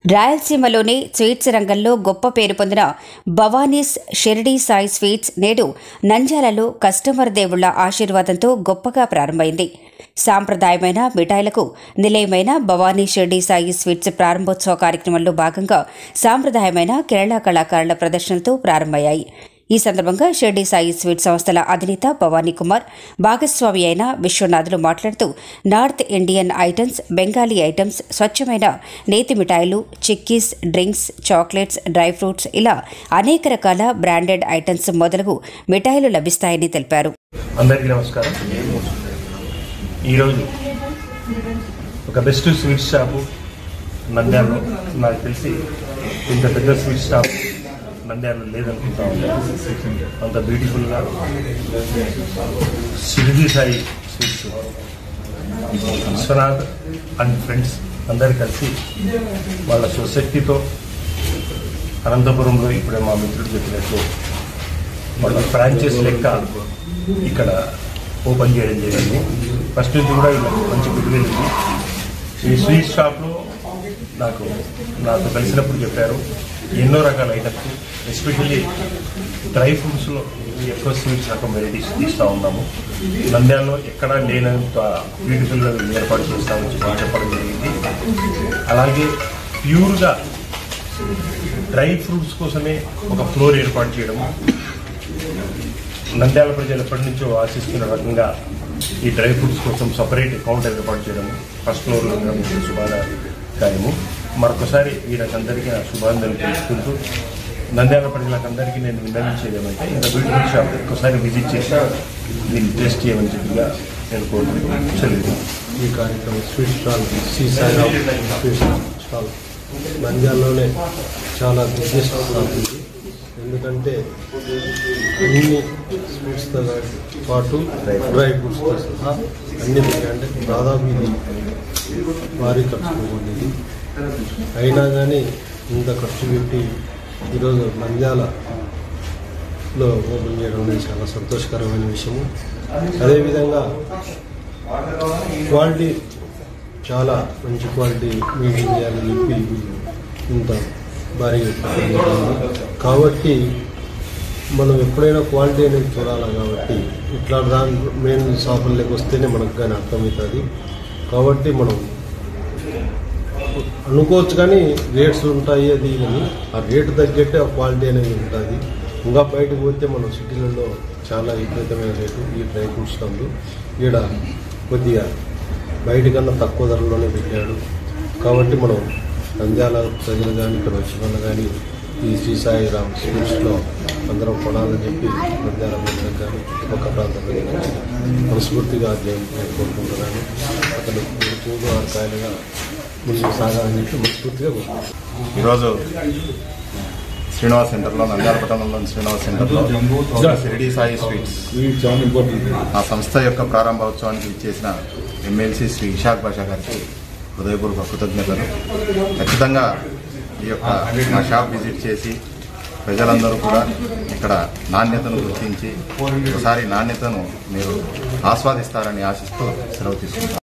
రాయలసీమలోని sweets రంగంలో గొప్ప పేరు పొందిన భవానీస్ షిరిడీ సాయి స్వీట్స్ నేడు నంద్యాలలో కస్టమర్ దేవుళ్ల ఆశీర్వాదంతో గొప్పగా ప్రారంభమైంది సాంప్రదాయమైన మిఠాయిలకు నిలయమైన భవానీ షిరిడీ సాయి స్వీట్స్ ప్రారంభోత్సవ కార్యక్రమంలో భాగంగా సాంప్రదాయమైన కేరళ కళాకారుల ప్రదర్శనలతో ప్రారంభమయ్యాయి ఈ సందర్భంగా షిర్డీ సాయి స్వీట్ సంస్థల అధినేత భవానీ కుమార్ భాగస్వామి అయిన విశ్వనాథులు మాట్లాడుతూ north Indian items Bengali items స్వచ్ఛమైన నేతి మిఠాయిలు chikkis drinks chocolates dry fruits ఇలా అనేక రకాల బ్రాండెడ్ ఐటమ్స్ మొదలగు మిఠాయిలు లభిస్తాయని తెలిపారు అందరికీ నమస్కారం ఈరోజు ఒక బెస్ట్ స్వీట్ షాపు నంద్యాలలో నాకు తెలిసి ఇంత పెద్ద స్వీట్ షాప్ నంద్యాలలో లేదనుకుంటా ఉన్నాను అంత బ్యూటిఫుల్గా Shirdi Sai sweets Vishwanath and friends అందరు కలిసి వాళ్ళ స్వశక్తితో అనంతపురంలో ఇప్పుడే మా మిత్రుడు చెప్పినట్టు వాళ్ళ ఫ్రాంచైజ్ లెక్క ఇక్కడ ఓపెన్ చేయడం జరిగింది ఫస్ట్ నుంచి కూడా వీళ్ళకి మంచి గుడ్విల్ ఉంది ఈ స్వీట్ షాప్లో నాకు నాకు కలిసినప్పుడు చెప్పారు ఎన్నో రకాల ఐటమ్స్ ఎస్పెషల్లీ డ్రై ఫ్రూట్స్లో ఎక్కువ స్వీట్స్ రకం వెరైటీస్ తీస్తూ ఉన్నాము నంద్యాలలో ఎక్కడా లేనంత బ్యూటిఫుల్గా వీళ్ళు ఏర్పాటు చేస్తామని చెప్పి చెప్పడం జరిగింది అలాగే ప్యూర్గా డ్రై ఫ్రూట్స్ కోసమే ఒక ఫ్లోర్ ఏర్పాటు చేయడము నంద్యాల ప్రజలు ఎప్పటి నుంచో ఆశిస్తున్న రకంగా ఈ డ్రై ఫ్రూట్స్ కోసం సపరేట్ కౌంటర్ ఏర్పాటు చేయడం ఫస్ట్ ఫ్లోర్లో ఉండడం ఇది శుభాదాయము మరొకసారి వీళ్ళకందరికీ నా శుభాంజలి తెలుసుకుంటూ నంద్యాల ప్రజలకందరికీ నేను విన్నవించేది ఏమంటే ఇంత బ్యూటిఫుల్ షాప్ ఒక్కసారి విజిట్ చేసి దీన్ని టేస్ట్ చేయమని చెప్పిగా నేను కోరుకుంటున్నాను చెల్లి ఈ కార్యక్రమం sweet stall Sri Sairam sweet stall నంద్యాలలోనే చాలా బిగ్గెస్ట్ షాప్ ఇది ఎందుకంటే అన్ని స్వీట్స్తో పాటు డ్రై ఫ్రూట్స్తో సహా అన్ని దొరికాయి. అంటే దాదాపు ఇది భారీ ఖర్చు ఇది అయినా కానీ ఇంత ఖర్చు పెట్టి ఈరోజు నంద్యాలలో ఓపెన్ చేయడం అనేది చాలా సంతోషకరమైన విషయము అదేవిధంగా క్వాలిటీ చాలా మంచి క్వాలిటీ మెయింటైన్ చేయాలని చెప్పి ఇంత భారీగా పెట్టడం జరిగింది. కాబట్టి మనం ఎప్పుడైనా క్వాలిటీ అనేది చూడాలి కాబట్టి ఇట్లా దాని మెయిన్ షాపుల్లోకి వస్తేనే మనకు కానీ అర్థమవుతుంది కాబట్టి మనం అనుకోవచ్చు కానీ రేట్స్ ఉంటాయి అది ఇది అని ఆ రేటు తగ్గట్టే ఆ క్వాలిటీ అనేది ఉంటుంది ఇంకా బయటకు పోతే మన సిటీలలో చాలా విపరీతమైన రేటు ఈ డ్రై ఫ్రూట్స్ ఉంది ఈడ కొద్దిగా బయట కన్నా తక్కువ ధరలోనే పెట్టాడు కాబట్టి మనం నంద్యాల ప్రజలు కానీ ఇక్కడ వచ్చిన వాళ్ళు కానీ ఈ శ్రీ సాయి రామ్ స్వీట్స్లో అందరం కొనాలని చెప్పి నంద్యాల ప్రజలకు కానీ ఒక ప్రాంతం ప్రజలకు కానీ మనస్ఫూర్తిగా అధ్యయనం నేను కోరుకుంటున్నాను అతను పూలు ఆరు కాయలుగా ముందుకు సాగాలని చెప్పి మనస్ఫూర్తిగా కోరుకుంటున్నాను ఈరోజు శ్రీనివాస్ సెంటర్లో నంద్యాల పట్టణంలోని శ్రీనివాస్ సెంటర్లో షిరిడి సాయి స్వీట్స్ ఆ సంస్థ యొక్క ప్రారంభోత్సవానికి ఇచ్చేసిన ఎమ్మెల్సీ శ్రీ ఇషాక్ బాషా గారికి హృదయపూర్వక కృతజ్ఞతలు ఖచ్చితంగా ఈ యొక్క మా షాప్ విజిట్ చేసి ప్రజలందరూ కూడా ఇక్కడ నాణ్యతను గుర్తించి ఒకసారి నాణ్యతను మీరు ఆస్వాదిస్తారని ఆశిస్తూ సెలవు తీసుకుంటాం